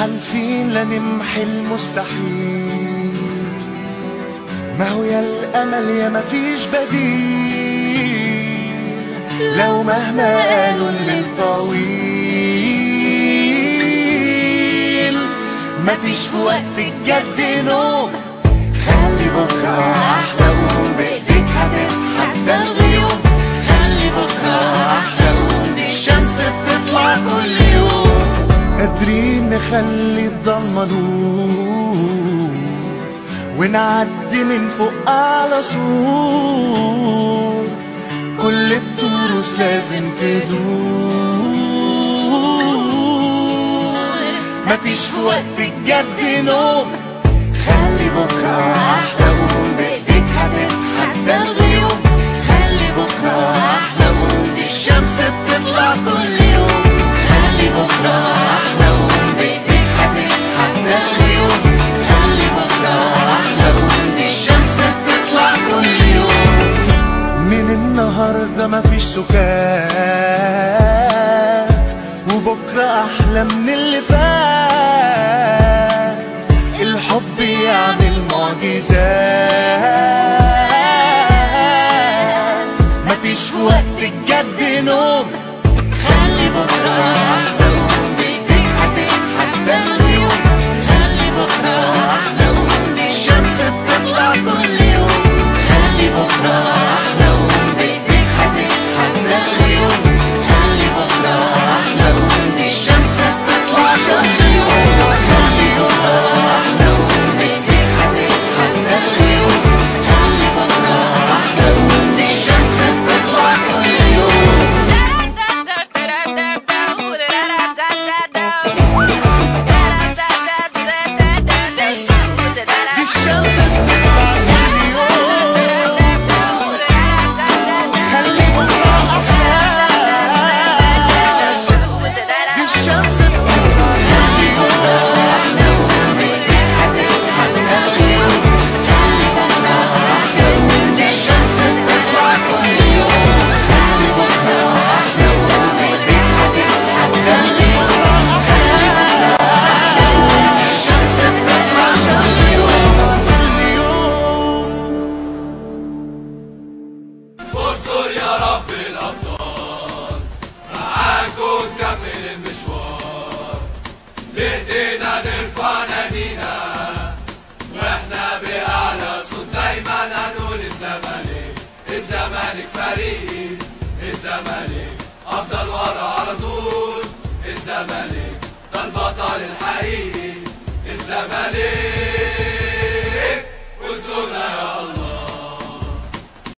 حالفين لنمحي المستحيل ما هو يا الأمل يا مفيش بديل لو مهما قالوا الليل طويل مفيش في وقت الجد نوم خلي بكرة أحلى وقوم بإيديك هتتحدى الغيوم خلي بكرة أحلى وقوم دي الشمس بتطلع كل يوم قادرين نخلي الضلمة نور ونعدي من فوق على سور كل الطروس لازم تدور مفيش في وقت الجد نوم خلي بكرة أحلى وقوم بإيديك هتتحدى الغيوم خلي بكرة أحلى وقوم دي الشمس بتطلع كل يوم خلي بكرة أحلى وقوم بإيديك هتتحدى الغيوم خلي بكرة أحلى وقوم دي الشمس بتطلع كل يوم من النهاردة مفيش سكات وبكرة أحلى من اللي فات الحب يعمل معجزات مفيش في وقت الجد نوم خلي بكرة أحلى وقوم بإيديك هتتحدى الغيوم خلي بكرة أحلى وقوم دي الشمس بتطلع كل يوم خلي بكرة أحلى وقوم بإيديك هتتحدى الغيوم خلي بكرة أحلى وقوم دي الشمس بتطلع كل يوم خلي بكرة أحلى وقوم بإيديك هتتحدى الغيوم خلي بكرة أحلى وقوم دي الشمس بتطلع كل يوم دي الشمس بتطلع كل يوم خلي بكرة أحلى دي الشمس بتطلع كل يوم دي الشمس بتطلع كل يوم خلي بكرة أحلى وبإيديك هتتحدى اليوم دي الشمس بتطلع كل يوم كل يوم انصر يا رب الأبطال معاك ونكمل المشوار بإيدينا نرفع نادينا واحنا بأعلى صوت دايما هنقول الزمالك الزمالك فريق الزمالك أفضل ورا على طول الزمالك ده البطل الحقيقي